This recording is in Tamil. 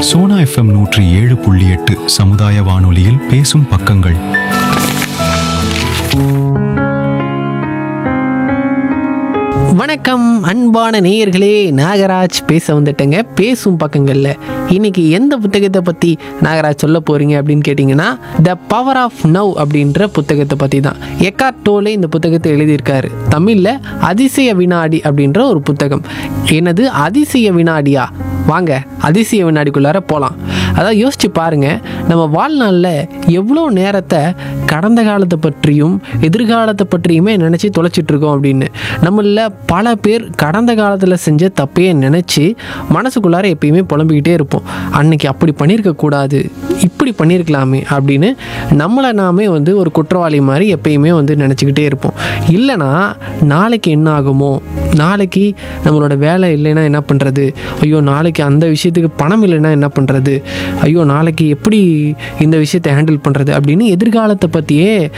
சோனா எஃப்எம் நூற்றி ஏழு புள்ளி எட்டு சமுதாய வானொலியில் பேசும் பக்கங்கள் வணக்கம் அன்பான நேயர்களே நாகராஜ் பேச வந்துட்டேங்க பேசும் பக்கங்களில் இன்னைக்கு எந்த புத்தகத்தை பற்றி நாகராஜ் சொல்ல போறீங்க அப்படின்னு கேட்டிங்கன்னா த பவர் ஆஃப் நவ் அப்படின்ற புத்தகத்தை பற்றி தான் எக்கார்ட் டோலே இந்த புத்தகத்தை எழுதியிருக்காரு தமிழில் அதிசய வினாடி அப்படின்ற ஒரு புத்தகம் என்னது அதிசய வினாடியா வாங்க அதிசய வினாடிக்குள்ளார போகலாம் அதான் யோசிச்சு பாருங்க நம்ம வாழ்நாளில் எவ்வளோ நேரத்தை கடந்த காலத்தை பற்றியும் எதிர்காலத்தை பற்றியுமே நினச்சி தொலைச்சிட்டு இருக்கோம் அப்படின்னு நம்மள பல பேர் கடந்த காலத்தில் செஞ்ச தப்பையே நினச்சி மனசுக்குள்ளார எப்பயுமே புலம்பிக்கிட்டே இருப்போம் அன்னைக்கு அப்படி பண்ணியிருக்க கூடாது இப்படி பண்ணியிருக்கலாமே அப்படின்னு நம்மளை நாமே வந்து ஒரு குற்றவாளி மாதிரி எப்பயுமே வந்து நினச்சிக்கிட்டே இருப்போம் இல்லைனா நாளைக்கு என்ன ஆகுமோ நாளைக்கு நம்மளோட வேலை இல்லைன்னா என்ன பண்ணுறது ஐயோ நாளைக்கு அந்த விஷயத்துக்கு பணம் இல்லைன்னா என்ன பண்ணுறது ஐயோ நாளைக்கு எப்படி இந்த விஷயத்தை ஹேண்டில் பண்ணுறது அப்படின்னு எதிர்காலத்தை பற்றியே